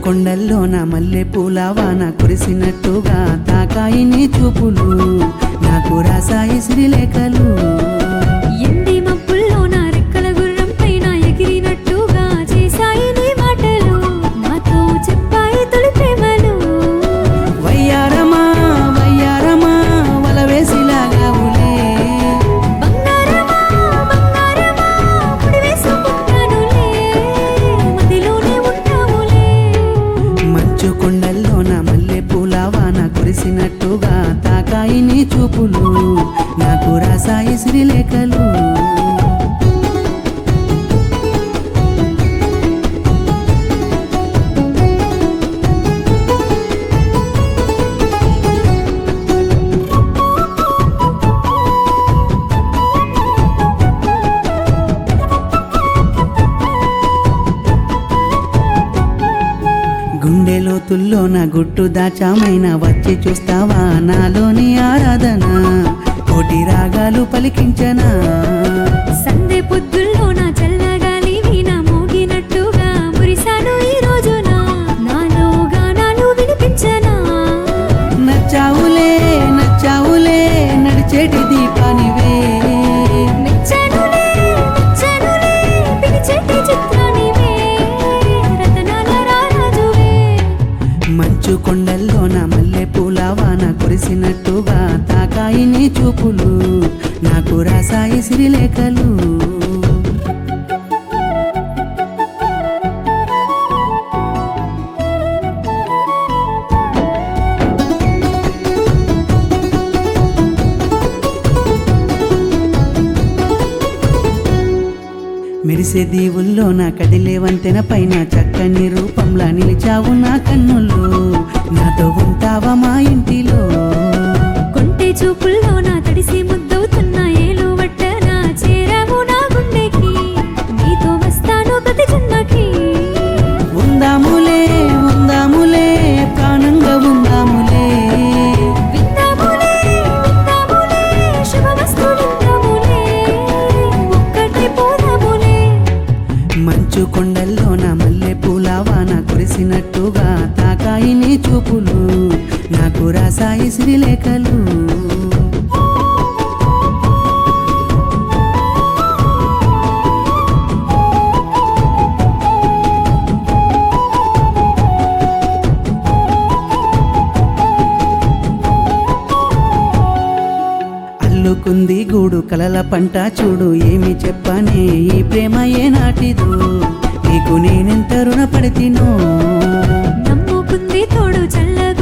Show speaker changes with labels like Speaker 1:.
Speaker 1: కొండల్లోన మల్లె పూల వాన కురిసినట్టుగా తాకాయి నీ చూపులు నాకు రాసాయి శ్రీలేఖలు
Speaker 2: ఎండి మబ్బుల్లో నా రెక్కల గుర్రం పైన ఎగిరినట్టుగా చేశాయి నీ మాటలు నాతో చెప్పాయి తొలి ప్రేమలు
Speaker 1: వయ్యారమా వయ్యారమా వల వేసిలాగావులే
Speaker 2: బంగారమా బంగారమా ముడి వేసుకుంటానులే మదిలోనే ఉంటావులే
Speaker 1: మంచు కొండల్లోన మల్లె పూల వాన కురిసినట్టుగా తాకాయి నీ చూపులు నాకు రాసాయి శ్రీలేఖలు గుండె లోతుల్లో నా గుట్టు దాచామైన వచ్చి చూస్తావా నాలోని ఆరాధన కోటి రాగాలు పలికించనా
Speaker 2: సందే పొద్దుల్లో నా చల్లగాలి వీణ మోగినట్టుగా మురిశాను ఈ రోజున నాలో గానాలు వినిపించనా
Speaker 1: నచ్చావులే నచ్చావులే నడిచేటి దీపానివే
Speaker 2: మెచ్చానులే మెచ్చానులే పిలిచేటి చిత్రానివే రతనాల రారాజువే
Speaker 1: మంచు కొండల్లోన మల్లె పూల వాన కురిసినట్టుగా తాకాయి నీ చూపులు నాకు రాసాయి శ్రీలేఖలు మెరిసే దీవుల్లో నా కదిలే వంతెన పైన చక్కని రూపంలా నిలిచావు నా కన్నుల్లో నాతో ఉంటావా మా ఇంటిలో
Speaker 2: కొంటె చూపుల్లో నా తడిసి ముద్దవుతున్న ఏలు వట్టన చేరావు నా గుండెకి నీతో వస్తాను ప్రతి జన్మకి
Speaker 1: ఉందాములే ఉందాములే ప్రాణంగా ఉందాములే
Speaker 2: విందాములే విందాములే శుభమస్తు విందాములే ఒక్కటే పోదాములే
Speaker 1: మంచు కొండల్లో నా మల్లె పూల వాన కురిసినట్టుగా తాకాయి నీ చూపులు నాకు రాసాయి శ్రీలేఖలు అల్లుకుంది గూడు కలల పంట చూడు ఏమి చెప్పనే ఈ ప్రేమ ఏ నాటిదో నీకు నేనెంత రుణపడితినో
Speaker 2: నమ్ముకుంది తోడు చల్లగా